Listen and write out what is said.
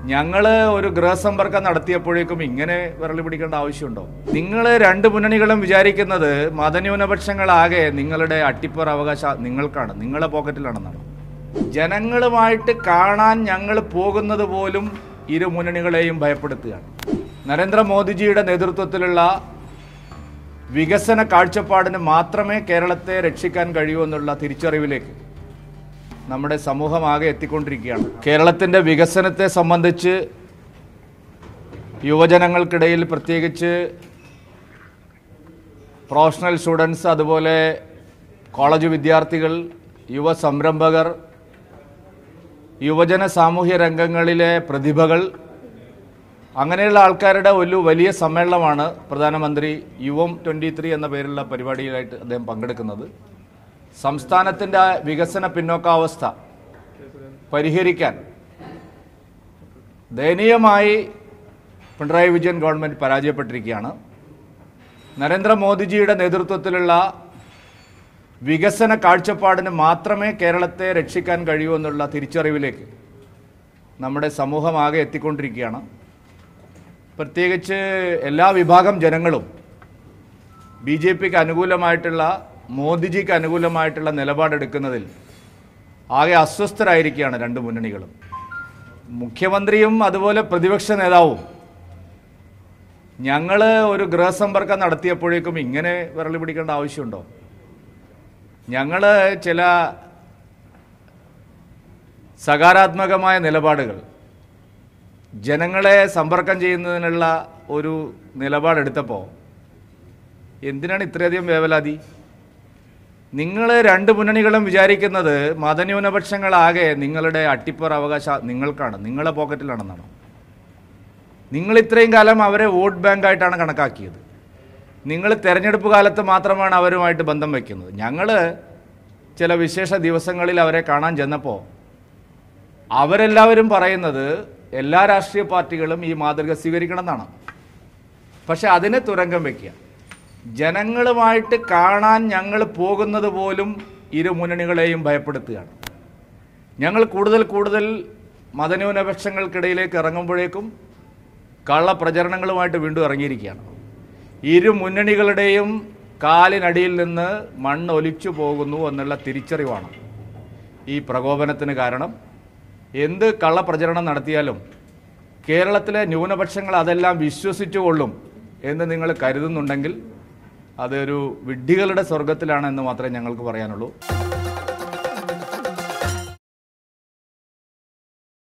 ഞങ്ങൾ ഒരു ഗൃഹസമ്പർക്കം നടത്തിയപ്പോഴേക്കും ഇങ്ങനെ വിരളി പിടിക്കേണ്ട ആവശ്യമുണ്ടോ നിങ്ങൾ രണ്ട് മുന്നണികളും വിചാരിക്കുന്നത് മതന്യൂനപക്ഷങ്ങളാകെ നിങ്ങളുടെ അട്ടിപ്പറ അവകാശ നിങ്ങൾക്കാണ് നിങ്ങളെ പോക്കറ്റിലാണെന്നാണ് ജനങ്ങളുമായിട്ട് കാണാൻ ഞങ്ങൾ പോകുന്നത് പോലും ഇരു മുന്നണികളെയും ഭയപ്പെടുത്തുകയാണ് നരേന്ദ്രമോദിജിയുടെ നേതൃത്വത്തിലുള്ള വികസന കാഴ്ചപ്പാടിന് മാത്രമേ കേരളത്തെ രക്ഷിക്കാൻ കഴിയൂ എന്നുള്ള തിരിച്ചറിവിലേക്ക് നമ്മുടെ സമൂഹമാകെ എത്തിക്കൊണ്ടിരിക്കുകയാണ് കേരളത്തിൻ്റെ വികസനത്തെ സംബന്ധിച്ച് യുവജനങ്ങൾക്കിടയിൽ പ്രത്യേകിച്ച് പ്രൊഫഷണൽ സ്റ്റുഡൻസ് അതുപോലെ കോളേജ് വിദ്യാർത്ഥികൾ യുവ സംരംഭകർ യുവജന സാമൂഹ്യ രംഗങ്ങളിലെ പ്രതിഭകൾ അങ്ങനെയുള്ള ആൾക്കാരുടെ ഒരു വലിയ സമ്മേളനമാണ് പ്രധാനമന്ത്രി യുവം ട്വൻ്റി ത്രീ എന്ന പേരുള്ള പരിപാടിയിലായിട്ട് അദ്ദേഹം പങ്കെടുക്കുന്നത് സംസ്ഥാനത്തിൻ്റെ വികസന പിന്നോക്കാവസ്ഥ പരിഹരിക്കാൻ ദയനീയമായി പിണറായി വിജയൻ ഗവൺമെൻറ് പരാജയപ്പെട്ടിരിക്കുകയാണ് നരേന്ദ്രമോദിജിയുടെ നേതൃത്വത്തിലുള്ള വികസന കാഴ്ചപ്പാടിന് മാത്രമേ കേരളത്തെ രക്ഷിക്കാൻ കഴിയൂ എന്നുള്ള തിരിച്ചറിവിലേക്ക് നമ്മുടെ സമൂഹമാകെ എത്തിക്കൊണ്ടിരിക്കുകയാണ് പ്രത്യേകിച്ച് എല്ലാ വിഭാഗം ജനങ്ങളും ബി ജെ പിക്ക് അനുകൂലമായിട്ടുള്ള മോദിജിക്ക് അനുകൂലമായിട്ടുള്ള നിലപാടെടുക്കുന്നതിൽ ആകെ അസ്വസ്ഥരായിരിക്കുകയാണ് രണ്ട് മുന്നണികളും മുഖ്യമന്ത്രിയും അതുപോലെ പ്രതിപക്ഷ നേതാവും ഞങ്ങൾ ഒരു ഗൃഹസമ്പർക്കം നടത്തിയപ്പോഴേക്കും ഇങ്ങനെ വിരളി പിടിക്കേണ്ട ആവശ്യമുണ്ടോ ഞങ്ങൾ ചില സകാരാത്മകമായ നിലപാടുകൾ ജനങ്ങളെ സമ്പർക്കം ചെയ്യുന്നതിനുള്ള ഒരു നിലപാടെടുത്തപ്പോൾ എന്തിനാണ് ഇത്രയധികം വേവലാതി നിങ്ങൾ രണ്ട് മുന്നണികളും വിചാരിക്കുന്നത് മതന്യൂനപക്ഷങ്ങളാകെ നിങ്ങളുടെ അട്ടിപ്പറ അവകാശ നിങ്ങൾക്കാണ് നിങ്ങളെ പോക്കറ്റിലാണെന്നാണ് നിങ്ങൾ ഇത്രയും കാലം അവരെ വോട്ട് ബാങ്കായിട്ടാണ് കണക്കാക്കിയത് നിങ്ങൾ തെരഞ്ഞെടുപ്പ് കാലത്ത് മാത്രമാണ് അവരുമായിട്ട് ബന്ധം വയ്ക്കുന്നത് ഞങ്ങൾ ചില വിശേഷ ദിവസങ്ങളിൽ അവരെ കാണാൻ ചെന്നപ്പോൾ അവരെല്ലാവരും പറയുന്നത് എല്ലാ രാഷ്ട്രീയ പാർട്ടികളും ഈ മാതൃക സ്വീകരിക്കണം എന്നാണ് പക്ഷെ അതിനെ തുരങ്കം വയ്ക്കുക ജനങ്ങളുമായിട്ട് കാണാൻ ഞങ്ങൾ പോകുന്നത് പോലും ഇരു മുന്നണികളെയും ഭയപ്പെടുത്തുകയാണ് ഞങ്ങൾ കൂടുതൽ കൂടുതൽ മതന്യൂനപക്ഷങ്ങൾക്കിടയിലേക്ക് ഇറങ്ങുമ്പോഴേക്കും കള്ള പ്രചരണങ്ങളുമായിട്ട് വീണ്ടും ഇറങ്ങിയിരിക്കുകയാണ് ഇരു മുന്നണികളുടെയും കാലിനടിയിൽ നിന്ന് മണ്ണ് ഒലിച്ചു പോകുന്നു എന്നുള്ള തിരിച്ചറിവാണ് ഈ പ്രകോപനത്തിന് കാരണം എന്ത് കള്ളപ്രചരണം നടത്തിയാലും കേരളത്തിലെ ന്യൂനപക്ഷങ്ങൾ അതെല്ലാം വിശ്വസിച്ചുകൊള്ളും എന്ന് നിങ്ങൾ കരുതുന്നുണ്ടെങ്കിൽ അതൊരു വിഡ്ഢികളുടെ സ്വർഗത്തിലാണ് എന്ന് മാത്രമേ ഞങ്ങൾക്ക് പറയാനുള്ളൂ